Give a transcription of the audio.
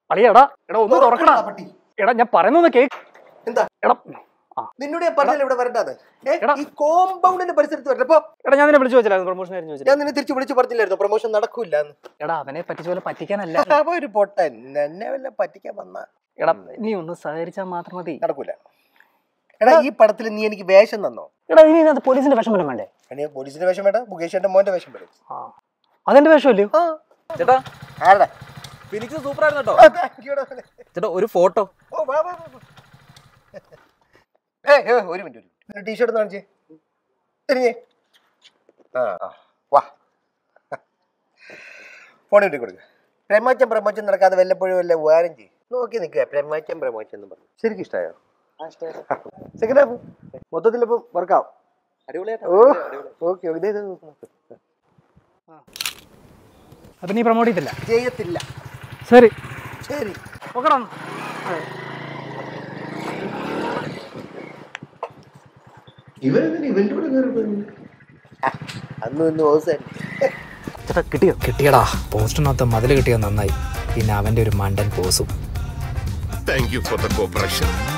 അളിയ എടാ എടാ ഒന്ന് തുറക്കടാ പട്ടി എടാ ഞാൻ പറയുന്നൊന്ന് കേക്ക് എന്താ എടാ ആ നിന്നോട് ഞാൻ പറഞ്ഞില്ല ഇവിടെ വരണ്ടാന്ന് ഏ, എടാ. ഈ കോമ്പൗണ്ടിന്റെ പരിസരത്ത് വരണ്ടപ്പോ എടാ ഞാൻ നിന്നെ വിളിച്ചു വെച്ചില്ലായിരുന്നു പ്രൊമോഷൻ കാര്യം ചോദിച്ചില്ല ഞാൻ നിന്നെ തിരിച്ചു വിളിച്ചു പറഞ്ഞില്ലായിരുന്നു പ്രൊമോഷൻ നടക്കൂല എടാ അവനെ പറ്റിച്ച പോലെ പറ്റിക്കാനല്ല ഒരു പൊട്ടൻ എന്നെ വല്ല പറ്റിക്കാൻ വന്ന എടാ നീ ഒന്ന് സഹകരിച്ചാൽ മാത്രം മതി നടക്കൂല എടാ ഈ പടത്തിൽ നീ എനിക്ക് വേഷം തന്നോ എടാ ഇനി ഇതിനകത്ത് പോലീസിന്റെ വിഷം വല്ലതും വേണ്ടേ എന്നെ പോലീസിന്റെ വേഷം വേണ്ട മുകേഷിന്റെ മോന്റെ വേഷം വരും ആ അതെന്റെ വേഷമല്ലയോ ആ ചേട്ടാ ആരടാ ഫിനിക്സ് സൂപ്പർ ആയിരുന്നു കേട്ടോ ആ, thank you ടാ. ചേട്ടാ ഒരു ഫോട്ടോ ഓ, വാ, വാ, വാ, വാ. ഏയ്, ഏയ്, ഒരു മിനിറ്റ് ഒരു മിനിറ്റ് ടീഷർട്ട് കാണിച്ചേ തിരിഞ്ഞേ ആ ആ, വാ ഫോൺ ഇട്ടി കൊടുക്ക പ്രമോച്ചൻ പ്രമോച്ചൻ നടക്കാതെ വല്ലപ്പോഴും വല്ല ഉപകാരം ചെയ്യും നോക്കി നിൽക്കുക പ്രമോച്ചൻ പ്രമോച്ചൻ എന്ന് പറഞ്ഞു ശരിക്കും ഇഷ്ടമായോ സെക്കൻഡ് ഹാഫ് മൊത്തത്തിൽ ഇപ്പം വർക്കാവും ഓ ഓക്കെ ഇതേ ഇത് നോക്ക്, നോക്ക്. അപ്പൊ നീ പ്രൊമോട്ട് ചെയ്തില്ല ചെയ്യത്തില്ല ശരി ശരി നോക്കടാ ഇവരെന്തിനാ ഇവന്റെ കൂടെ കയറി അന്ന് ഇന്ന് ഓസാൻ ചേട്ടാ കിട്ടിയോ കിട്ടിയടാ പോസ്റ്റിനകത്ത് മതിൽ കിട്ടിയത് നന്നായി പിന്നെ അവന്റെ ഒരു മണ്ടൻ പോസും Thank you for the cooperation.